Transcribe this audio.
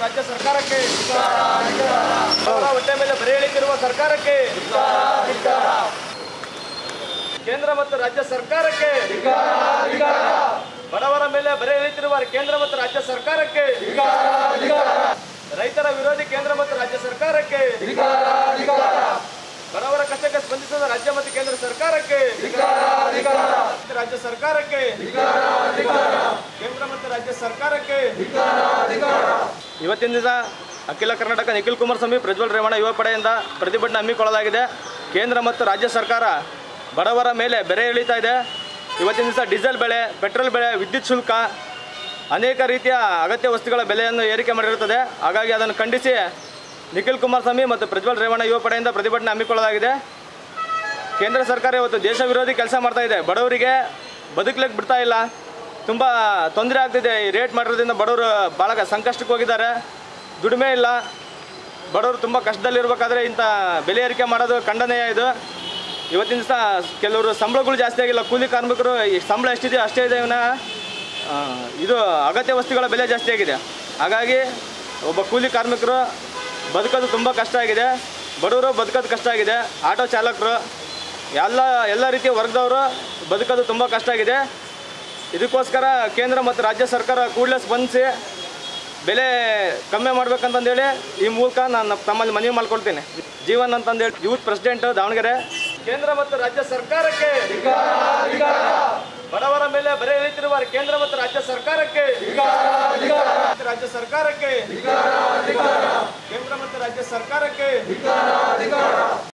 ರಾಜ್ಯ ಸರ್ಕಾರಕ್ಕೆ ಅವರ ಹೊಟ್ಟೆ ಮೇಲೆ ಬರೆ ಎಳಿತಿರುವ ಸರ್ಕಾರಕ್ಕೆ ಕೇಂದ್ರ ಮತ್ತು ರಾಜ್ಯ ಸರ್ಕಾರಕ್ಕೆ ಬಡವರ ಮೇಲೆ ಬರೆ ಎಳಿತಿರುವ ಕೇಂದ್ರ ಮತ್ತು ರಾಜ್ಯ ಸರ್ಕಾರಕ್ಕೆ ರೈತರ ವಿರೋಧಿ ಕೇಂದ್ರ ಮತ್ತು ರಾಜ್ಯ ಸರ್ಕಾರಕ್ಕೆ ಬಡವರ ಕಷ್ಟಕ್ಕೆ ಸ್ಪಂದಿಸದ ರಾಜ್ಯ ಮತ್ತು ಕೇಂದ್ರ ಸರ್ಕಾರಕ್ಕೆ ರಾಜ್ಯ ಸರ್ಕಾರಕ್ಕೆ ಕೇಂದ್ರ ಮತ್ತು ರಾಜ್ಯ ಸರ್ಕಾರಕ್ಕೆ ಇವತ್ತಿನ ದಿವಸ ಅಖಿಲ ಕರ್ನಾಟಕ ನಿಖಿಲ್ ಕುಮಾರಸ್ವಾಮಿ ಪ್ರಜ್ವಲ್ ರೇವಣ್ಣ ಯುವ ಪಡೆಯಿಂದ ಪ್ರತಿಭಟನೆ ಹಮ್ಮಿಕೊಳ್ಳಲಾಗಿದೆ ಕೇಂದ್ರ ಮತ್ತು ರಾಜ್ಯ ಸರ್ಕಾರ ಬಡವರ ಮೇಲೆ ಬೆಲೆ ಇಳಿತಾ ಇದೆ ಇವತ್ತಿನ ದಿವಸ ಡೀಸೆಲ್ ಬೆಲೆ ಪೆಟ್ರೋಲ್ ಬೆಲೆ ವಿದ್ಯುತ್ ಶುಲ್ಕ ಅನೇಕ ರೀತಿಯ ಅಗತ್ಯ ವಸ್ತುಗಳ ಬೆಲೆಯನ್ನು ಏರಿಕೆ ಮಾಡಿರುತ್ತದೆ ಹಾಗಾಗಿ ಅದನ್ನು ಖಂಡಿಸಿ ನಿಖಿಲ್ ಕುಮಾರಸ್ವಾಮಿ ಮತ್ತು ಪ್ರಜ್ವಲ್ ರೇವಣ್ಣ ಯುವ ಪಡೆಯಿಂದ ಪ್ರತಿಭಟನೆ ಹಮ್ಮಿಕೊಳ್ಳಲಾಗಿದೆ ಕೇಂದ್ರ ಸರ್ಕಾರ ಇವತ್ತು ದೇಶ ವಿರೋಧಿ ಕೆಲಸ ಮಾಡ್ತಾ ಇದೆ ಬಡವರಿಗೆ ಬದುಕಲಿಕ್ಕೆ ಬಿಡ್ತಾ ಇಲ್ಲ ತುಂಬ ತೊಂದರೆ ಆಗ್ತಿದೆ ಈ ರೇಟ್ ಮಾಡಿರೋದ್ರಿಂದ ಬಡವರು ಭಾಳ ಸಂಕಷ್ಟಕ್ಕೆ ಹೋಗಿದ್ದಾರೆ ದುಡಿಮೆ ಇಲ್ಲ ಬಡವರು ತುಂಬ ಕಷ್ಟದಲ್ಲಿರ್ಬೇಕಾದ್ರೆ ಇಂಥ ಬೆಲೆ ಏರಿಕೆ ಮಾಡೋದು ಖಂಡನೀಯ ಇದು ಇವತ್ತಿನ ದಿವಸ ಕೆಲವರು ಸಂಬಳಗಳು ಜಾಸ್ತಿ ಆಗಿಲ್ಲ ಕೂಲಿ ಕಾರ್ಮಿಕರು ಈ ಸಂಬಳ ಎಷ್ಟಿದೆಯೋ ಅಷ್ಟೇ ಇದೆ ಇವನ ಇದು ಅಗತ್ಯ ವಸ್ತುಗಳ ಬೆಲೆ ಜಾಸ್ತಿ ಆಗಿದೆ ಹಾಗಾಗಿ ಒಬ್ಬ ಕೂಲಿ ಕಾರ್ಮಿಕರು ಬದುಕೋದು ತುಂಬ ಕಷ್ಟ ಆಗಿದೆ ಬಡವರು ಬದುಕೋದು ಕಷ್ಟ ಆಗಿದೆ ಆಟೋ ಚಾಲಕರು ಎಲ್ಲ ಎಲ್ಲ ರೀತಿಯ ವರ್ಗದವರು ಬದುಕೋದು ತುಂಬ ಕಷ್ಟ ಆಗಿದೆ ಇದಕ್ಕೋಸ್ಕರ ಕೇಂದ್ರ ಮತ್ತು ರಾಜ್ಯ ಸರ್ಕಾರ ಕೂಡಲೇ ಸ್ಪಂದಿಸಿ ಬೆಲೆ ಕಮ್ಮಿ ಮಾಡ್ಬೇಕಂತಂದೇಳಿ ಈ ಮೂಲಕ ನಾನು ತಮ್ಮಲ್ಲಿ ಮನವಿ ಮಾಡ್ಕೊಳ್ತೀನಿ ಜೀವನ್ ಅಂತಂದೇಳಿ ಯೂತ್ ಪ್ರೆಸಿಡೆಂಟ್ ದಾವಣಗೆರೆ ಕೇಂದ್ರ ಮತ್ತು ರಾಜ್ಯ ಸರ್ಕಾರಕ್ಕೆ ಬಡವರ ಮೇಲೆ ಬರೆ ಇಳಿತಿರುವ ಕೇಂದ್ರ ಮತ್ತು ರಾಜ್ಯ ಸರ್ಕಾರಕ್ಕೆ ರಾಜ್ಯ ಸರ್ಕಾರಕ್ಕೆ ಕೇಂದ್ರ ಮತ್ತು ರಾಜ್ಯ ಸರ್ಕಾರಕ್ಕೆ